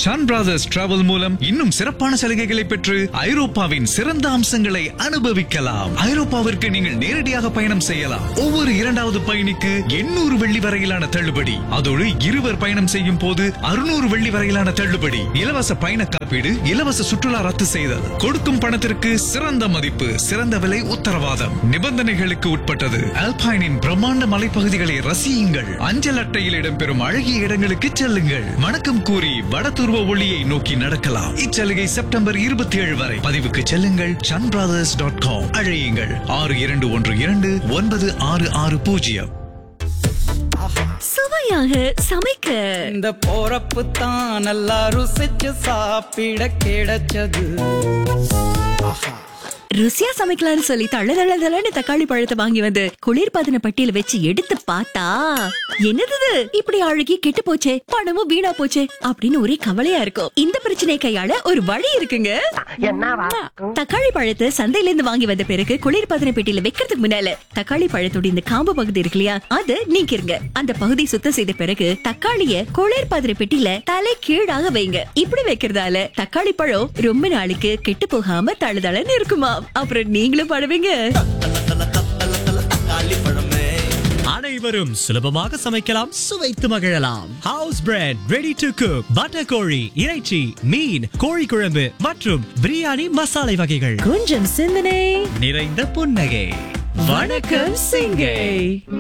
Sun brothers travel மூலம் இன்னும் சிறப்பான சலுகைகளை பெற்று ஐரோப்பாவின் சிறந்த அம்சங்களை அனுபவிக்கலாம் ஐரோப்பாவிற்கு நீங்கள் நேரடியாக பயணம் செய்யலாம் ஒவ்வொரு இரண்டாவது பயணிக்கு எண்ணூறு வெள்ளி வரையிலான தள்ளுபடி அதோடு இருவர் பயணம் செய்யும் போது அறுநூறு வெள்ளி வரையிலான தள்ளுபடி இலவச பயண காப்பீடு இலவச சுற்றுலா ரத்து செய்தல் கொடுக்கும் பணத்திற்கு சிறந்த மதிப்பு சிறந்த விலை உத்தரவாதம் நிபந்தனைகளுக்கு உட்பட்டது அல்பைனின் பிரம்மாண்ட மலைப்பகுதிகளை ரசியுங்கள் அஞ்சல் அட்டையில் இடம்பெறும் அழகிய இடங்களுக்கு செல்லுங்கள் வணக்கம் கூறி வடதுருவ ஒளியை நோக்கி நடக்கலாம் இச்சலுகை செப்டம்பர் இருபத்தி ஏழு வரை பதிவுக்கு செல்லுங்கள் சன் பிரதர்ஸ் டாட் காம் அழையுங்கள் ஆறு இரண்டு ஒன்று இரண்டு ஒன்பது ஆறு ஆறு பூஜ்ஜியம் சுவையாக சமைக்க இந்த போறப்பு தான் நல்லா ருசிச்சு சாப்பிட கிடைச்சது ருசியா சமைக்கலாம்னு சொல்லி தள்ள தள்ள தள்ளன்னு தக்காளி பழத்தை வாங்கி வந்து குளிர்பதன பட்டியல வச்சு எடுத்து பார்த்தா என்னது இது? இப்படி அழுகி கெட்டு போச்சே பணமும் வீணா போச்சே அப்படின்னு ஒரே கவலையா இருக்கும் இந்த பிரச்சனையை கையாள ஒரு வழி இருக்குங்க தக்காளி பழத்தை சந்தையில இருந்து வாங்கி வந்த பிறகு குளிர்பதன பெட்டியில வைக்கிறதுக்கு முன்னால தக்காளி பழத்தோட இந்த காம்பு பகுதி இருக்கு இல்லையா அது நீக்கிருங்க அந்த பகுதி சுத்தம் செய்த பிறகு தக்காளிய குளிர்பதன பெட்டியில தலை கீழாக வைங்க இப்படி வைக்கிறதால தக்காளி பழம் ரொம்ப நாளைக்கு கெட்டு போகாம தழுதளன்னு இருக்குமா அப்புறம் நீங்களும் படுவீங்க அனைவரும் சுலபமாக சமைக்கலாம் சுவைத்து மகிழலாம் house bread ready to cook butter கோழி இறைச்சி மீன் கோழி குழம்பு மற்றும் பிரியாணி மசாலை வகைகள் கொஞ்சம் சிந்தனை நிறைந்த புன்னகை வணக்கம் சிங்கை